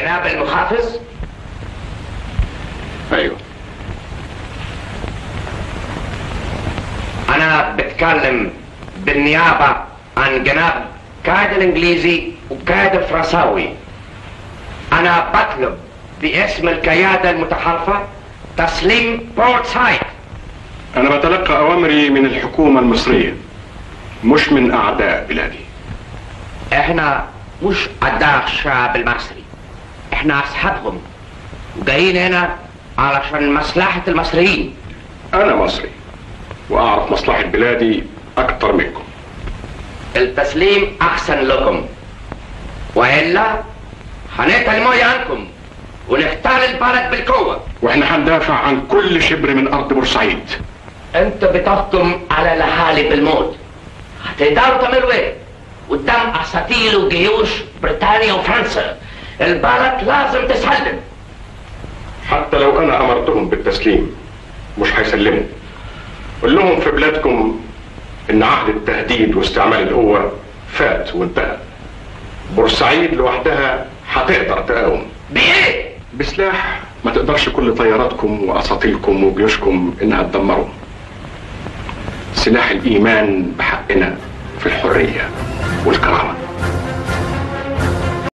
جناب المحافظ ايوه انا بتكلم بالنيابة عن جناب قائد الانجليزي وقائد الفرنساوي انا بطلب باسم القيادة المتحالفة تسليم بورت سايد انا بتلقى اوامري من الحكومة المصرية مش من اعداء بلادي احنا مش اعداء الشعب المصري احنا اصحابهم وجايين هنا علشان مصلحة المصريين انا مصري واعرف مصلحة بلادي اكتر منكم التسليم احسن لكم والا هنقطع المية عنكم ونختال البلد بالقوة واحنا هندافع عن كل شبر من ارض بورسعيد انت بتحكم على الاهالي بالموت هتقدروا تعملوا ايه قدام اساطيل وجيوش بريطانيا وفرنسا البلد لازم تسلم حتى لو انا امرتهم بالتسليم مش هيسلموا قول لهم في بلادكم ان عهد التهديد واستعمال القوة فات وانتهى بورسعيد لوحدها هتقدر تقاوم بايه بسلاح ما تقدرش كل طياراتكم واساطيلكم وجيوشكم انها تدمرهم سلاح الايمان بحقنا في الحرية والكرامة